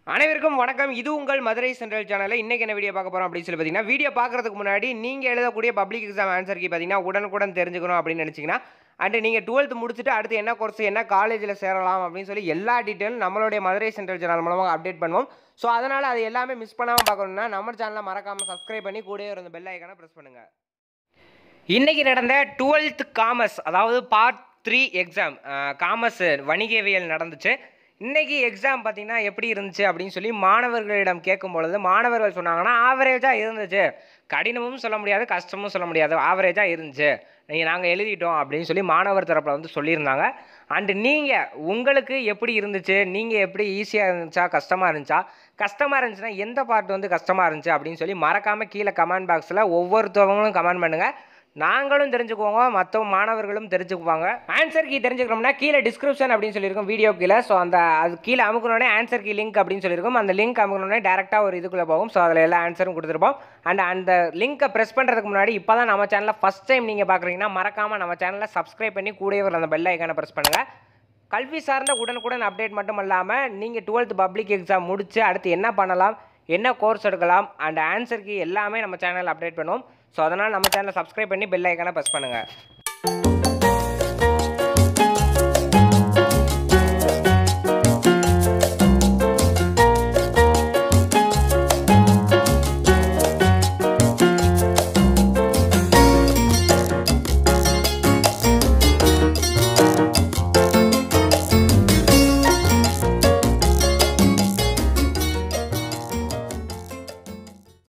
அனைவருக்கும் வணக்கம் இது உங்கள் மதுரை சென்ட்ரல் சேனலில் இன்றைக்கி என்ன வீடியோ பார்க்க போகிறோம் அப்படின்னு சொல்லி பார்த்தீங்கன்னா வீடியோ பார்க்குறதுக்கு முன்னாடி நீங்கள் எழுதக்கூடிய பப்ளிக் எக்ஸாம் ஆன்சருக்கு பார்த்தீங்கன்னா உடனுக்குடன் தெரிஞ்சுக்கணும் அப்படின்னு நினச்சிங்கன்னா அண்டு நீங்கள் டுவெல்த் முடிச்சுட்டு அடுத்து என்ன கோர்ஸ் என்ன காலேஜில் சேரலாம் அப்படின்னு சொல்லி எல்லா டீட்டெயிலும் நம்மளுடைய மதுரை சென்ட்ரல் சேனல் மூலமாக அப்டேட் பண்ணுவோம் ஸோ அதனால் அது எல்லாமே மிஸ் பண்ணாமல் பார்க்கணுன்னா நம்ம சேனலை மறக்காமல் சப்ஸ்கிரைப் பண்ணி கூடவே இருந்த பெல் ஐக்கானை ப்ரெஸ் பண்ணுங்கள் இன்னைக்கு நடந்த டுவெல்த் காமர்ஸ் அதாவது பார்ட் த்ரீ எக்ஸாம் காமர்ஸ் வணிகவியல் நடந்துச்சு இன்னைக்கு எக்ஸாம் பார்த்தீங்கன்னா எப்படி இருந்துச்சு அப்படின்னு சொல்லி மாணவர்களிடம் கேட்கும் பொழுது மாணவர்கள் சொன்னாங்கன்னா ஆவரேஜாக இருந்துச்சு கடினமும் சொல்ல முடியாது கஷ்டமும் சொல்ல முடியாது ஆவரேஜாக இருந்துச்சு நீங்கள் நாங்கள் எழுதிட்டோம் அப்படின்னு சொல்லி மாணவர் தரப்பில் வந்து சொல்லியிருந்தாங்க அண்டு நீங்கள் உங்களுக்கு எப்படி இருந்துச்சு நீங்கள் எப்படி ஈஸியாக இருந்துச்சா கஷ்டமாக இருந்துச்சா கஷ்டமாக இருந்துச்சுன்னா எந்த பார்ட் வந்து கஷ்டமாக இருந்துச்சு அப்படின்னு சொல்லி மறக்காமல் கீழே கமெண்ட் பாக்ஸில் ஒவ்வொருத்தவங்களும் கமெண்ட் பண்ணுங்கள் நாங்களும் தெரிஞ்சுக்குவோங்க மற்ற மாணவர்களும் தெரிஞ்சுக்குவாங்க ஆன்சர் கீ தெரிஞ்சுக்கணும்னா கீழே டிஸ்கிரிப்ஷன் அப்படின்னு சொல்லியிருக்கோம் வீடியோ கீழே ஸோ அந்த அது கீழே அமுக்கணுன்னே ஆன்சர் கீ லிங்க் அப்படின்னு சொல்லியிருக்கோம் அந்த லிங்க் அமுக்கணுன்னே டேரெக்டாக ஒரு இதுக்குள்ளே போகும் ஸோ அதில் எல்லா ஆன்சரும் கொடுத்துருப்போம் அண்ட் அந்த லிங்க்கை ப்ரெஸ் பண்ணுறதுக்கு முன்னாடி இப்போ தான் நம்ம சேனலில் ஃபஸ்ட் டைம் நீங்கள் பார்க்குறீங்கன்னா மறக்காமல் நம்ம சேனலை சப்ஸ்கிரைப் பண்ணி கூடவே ஒரு அந்த பெல் ஐக்கானை ப்ரெஸ் பண்ணுங்கள் கல்வி சார்ந்த உடனுக்குடன் அப்டேட் மட்டும் இல்லாமல் நீங்கள் டுவெல்த் பப்ளிக் எக்ஸாம் முடிச்சு அடுத்து என்ன பண்ணலாம் என்ன கோர்ஸ் எடுக்கலாம் அண்ட் ஆன்சருக்கு எல்லாமே நம்ம சேனலில் அப்டேட் பண்ணுவோம் ஸோ அதனால் நம்ம சேனலை சப்ஸ்கிரைப் பண்ணி பெல் ஐக்கானை ப்ரெஸ் பண்ணுங்கள்